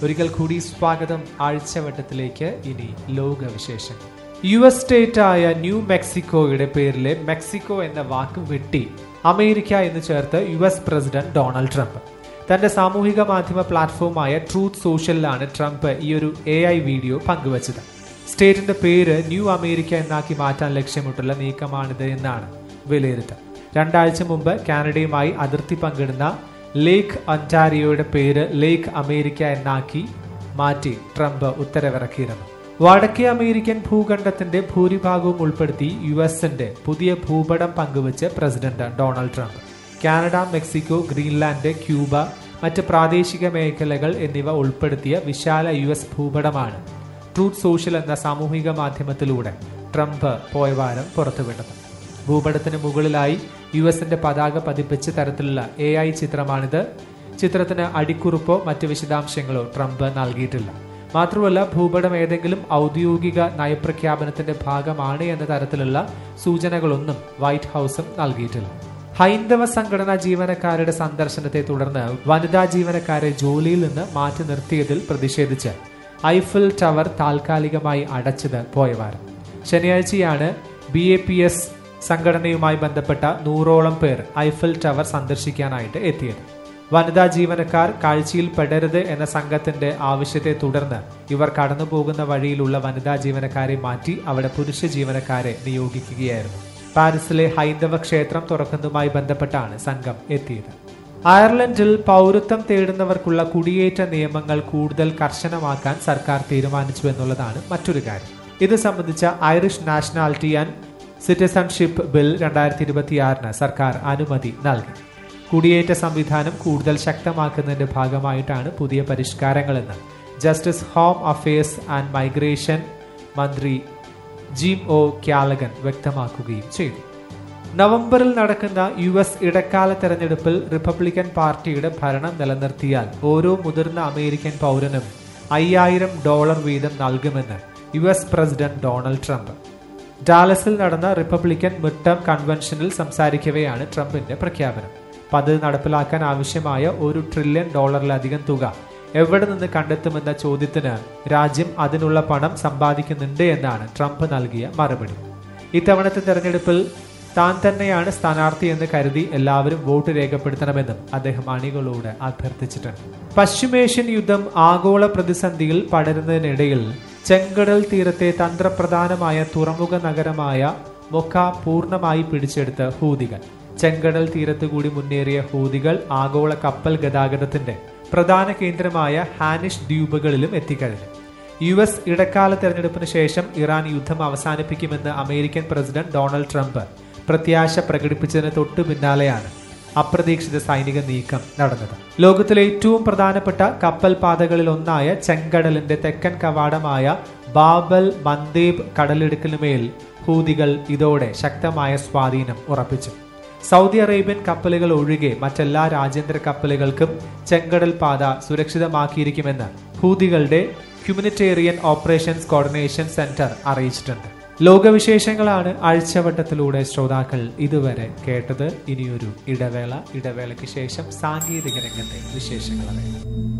ഒരിക്കൽ കൂടി സ്വാഗതം ആഴ്ചവട്ടത്തിലേക്ക് ഇനി ലോകവിശേഷം യു എസ് സ്റ്റേറ്റ് ആയ ന്യൂ മെക്സിക്കോയുടെ പേരിലെ മെക്സിക്കോ എന്ന വാക്ക് വെട്ടി അമേരിക്ക എന്ന് ചേർത്ത് U S president Donald Trump തന്റെ സാമൂഹിക മാധ്യമ പ്ലാറ്റ്ഫോമായ ട്രൂത്ത് സോഷ്യലിലാണ് ട്രംപ് ഈ ഒരു എ ഐ വീഡിയോ പങ്കുവച്ചത് സ്റ്റേറ്റിന്റെ പേര് ന്യൂ അമേരിക്ക എന്നാക്കി മാറ്റാൻ ലക്ഷ്യമിട്ടുള്ള നീക്കമാണിത് എന്നാണ് വിലയിരുത്തൽ രണ്ടാഴ്ച മുമ്പ് കാനഡയുമായി അതിർത്തി പങ്കിടുന്ന ലേക്ക് ഒന്റാരിയോയുടെ പേര് ലേക്ക് അമേരിക്ക എന്നാക്കി മാറ്റി ട്രംപ് ഉത്തരവിറക്കിയിരുന്നു വടക്കേ അമേരിക്കൻ ഭൂഖണ്ഡത്തിന്റെ ഭൂരിഭാഗവും ഉൾപ്പെടുത്തി യു എസിന്റെ പുതിയ ഭൂപടം പങ്കുവച്ച് president Donald Trump Canada Mexico Greenland Cuba മറ്റ് പ്രാദേശിക മേഖലകൾ എന്നിവ ഉൾപ്പെടുത്തിയ വിശാല യു എസ് ഭൂപടമാണ് ട്രൂത്ത് സോഷ്യൽ എന്ന സാമൂഹിക മാധ്യമത്തിലൂടെ ട്രംപ് പോയ വാരം പുറത്തുവിട്ടത് ഭൂപടത്തിന് മുകളിലായി യു എസിന്റെ പതാക പതിപ്പിച്ച തരത്തിലുള്ള എ ഐ ചിത്രമാണിത് ചിത്രത്തിന് അടിക്കുറിപ്പോ മറ്റ് വിശദാംശങ്ങളോ ട്രംപ് നൽകിയിട്ടില്ല മാത്രമല്ല ഭൂപടം ഏതെങ്കിലും ഔദ്യോഗിക നയപ്രഖ്യാപനത്തിന്റെ ഭാഗമാണ് എന്ന തരത്തിലുള്ള സൂചനകളൊന്നും വൈറ്റ് ഹൌസും നൽകിയിട്ടില്ല ഹൈന്ദവ സംഘടനാ ജീവനക്കാരുടെ സന്ദർശനത്തെ തുടർന്ന് വനിതാ ജീവനക്കാരെ ജോലിയിൽ നിന്ന് മാറ്റി നിർത്തിയതിൽ പ്രതിഷേധിച്ച് ഐഫിൽ ടവർ താൽക്കാലികമായി അടച്ചത് പോയവാരം ശനിയാഴ്ചയാണ് ബി എ പി എസ് സംഘടനയുമായി ബന്ധപ്പെട്ട നൂറോളം പേർ ഐഫിൽ ടവർ സന്ദർശിക്കാനായിട്ട് എത്തിയത് വനിതാ ജീവനക്കാർ കാഴ്ചയിൽ പെടരുത് എന്ന സംഘത്തിന്റെ ആവശ്യത്തെ തുടർന്ന് ഇവർ കടന്നുപോകുന്ന വഴിയിലുള്ള വനിതാ ജീവനക്കാരെ മാറ്റി അവിടെ പുരുഷ ജീവനക്കാരെ നിയോഗിക്കുകയായിരുന്നു പാരീസിലെ ഹൈന്ദവ ക്ഷേത്രം തുറക്കുന്നതുമായി ബന്ധപ്പെട്ടാണ് സംഘം എത്തിയത് അയർലൻഡിൽ പൗരത്വം തേടുന്നവർക്കുള്ള കുടിയേറ്റ നിയമങ്ങൾ കൂടുതൽ കർശനമാക്കാൻ സർക്കാർ തീരുമാനിച്ചു എന്നുള്ളതാണ് മറ്റൊരു കാര്യം ഇത് സംബന്ധിച്ച Irish nationality and citizenship bill രണ്ടായിരത്തി ഇരുപത്തിയാറിന് സർക്കാർ അനുമതി നൽകി കുടിയേറ്റ സംവിധാനം കൂടുതൽ ശക്തമാക്കുന്നതിന്റെ ഭാഗമായിട്ടാണ് പുതിയ പരിഷ്കാരങ്ങളെന്ന് justice home affairs and migration മന്ത്രി ജിം ഒ ക്യാലഗൻ വ്യക്തമാക്കുകയും ചെയ്തു നവംബറിൽ നടക്കുന്ന യു എസ് ഇടക്കാല തെരഞ്ഞെടുപ്പിൽ റിപ്പബ്ലിക്കൻ പാർട്ടിയുടെ ഭരണം നിലനിർത്തിയാൽ ഓരോ മുതിർന്ന അമേരിക്കൻ പൗരനും അയ്യായിരം ഡോളർ വീതം നൽകുമെന്ന് U S president Donald Trump ഡാലസിൽ നടന്ന റിപ്പബ്ലിക്കൻ മിഡ് ടേം കൺവെൻഷനിൽ സംസാരിക്കവെയാണ് ട്രംപിന്റെ പ്രഖ്യാപനം പദ്ധതി നടപ്പിലാക്കാൻ ആവശ്യമായ ഒരു ട്രില്യൺ ഡോളറിലധികം തുക എവിടെ നിന്ന് കണ്ടെത്തുമെന്ന ചോദ്യത്തിന് രാജ്യം അതിനുള്ള പണം സമ്പാദിക്കുന്നുണ്ട് എന്നാണ് ട്രംപ് നൽകിയ മറുപടി ഇത്തവണത്തെ തെരഞ്ഞെടുപ്പിൽ താൻ തന്നെയാണ് സ്ഥാനാർത്ഥി എന്ന് കരുതി എല്ലാവരും വോട്ട് രേഖപ്പെടുത്തണമെന്നും അദ്ദേഹം അണികളോട് അഭ്യർത്ഥിച്ചിട്ടുണ്ട് പശ്ചിമേഷ്യൻ യുദ്ധം ആഗോള പ്രതിസന്ധിയിൽ പടരുന്നതിനിടയിൽ ചെങ്കടൽ തീരത്തെ തന്ത്രപ്രധാനമായ തുറമുഖ നഗരമായ മൊക്ക പൂർണ്ണമായി പിടിച്ചെടുത്ത ഹൂതികൾ ചെങ്കടൽ തീരത്തുകൂടി മുന്നേറിയ ഹൂതികൾ ആഗോള കപ്പൽ ഗതാഗതത്തിന്റെ പ്രധാന കേന്ദ്രമായ ഹാനിഷ് ദ്വീപുകളിലും എത്തിക്കഴിഞ്ഞു യു എസ് ഇടക്കാല തെരഞ്ഞെടുപ്പിന് ശേഷം ഇറാൻ യുദ്ധം അവസാനിപ്പിക്കുമെന്ന് അമേരിക്കൻ പ്രസിഡന്റ് ഡൊണാൾഡ് ട്രംപ് പ്രത്യാശ പ്രകടിപ്പിച്ചതിന് തൊട്ടു പിന്നാലെയാണ് അപ്രതീക്ഷിത സൈനിക നീക്കം നടന്നത് ലോകത്തിലെ ഏറ്റവും പ്രധാനപ്പെട്ട കപ്പൽ പാതകളിൽ ഒന്നായ ചെങ്കടലിന്റെ തെക്കൻ കവാടമായ ബാബൽ മന്ദേബ് കടലിടുക്കിനുമേൽ ഹൂതികൾ ഇതോടെ ശക്തമായ സ്വാധീനം ഉറപ്പിച്ചു സൗദി അറേബ്യൻ കപ്പലുകൾ ഒഴികെ മറ്റെല്ലാ രാജ്യാന്തര കപ്പലുകൾക്കും ചെങ്കടൽ പാത സുരക്ഷിതമാക്കിയിരിക്കുമെന്ന് ഹൂതികളുടെ ഹ്യൂമനിറ്റേറിയൻ ഓപ്പറേഷൻസ് കോർഡിനേഷൻ സെന്റർ അറിയിച്ചിട്ടുണ്ട് ലോകവിശേഷങ്ങളാണ് ആഴ്ചവട്ടത്തിലൂടെ ശ്രോതാക്കൾ ഇതുവരെ കേട്ടത് ഇനിയൊരു ഇടവേള ഇടവേളയ്ക്ക് ശേഷം സാങ്കേതിക രംഗത്തെ വിശേഷങ്ങൾ അറിയാം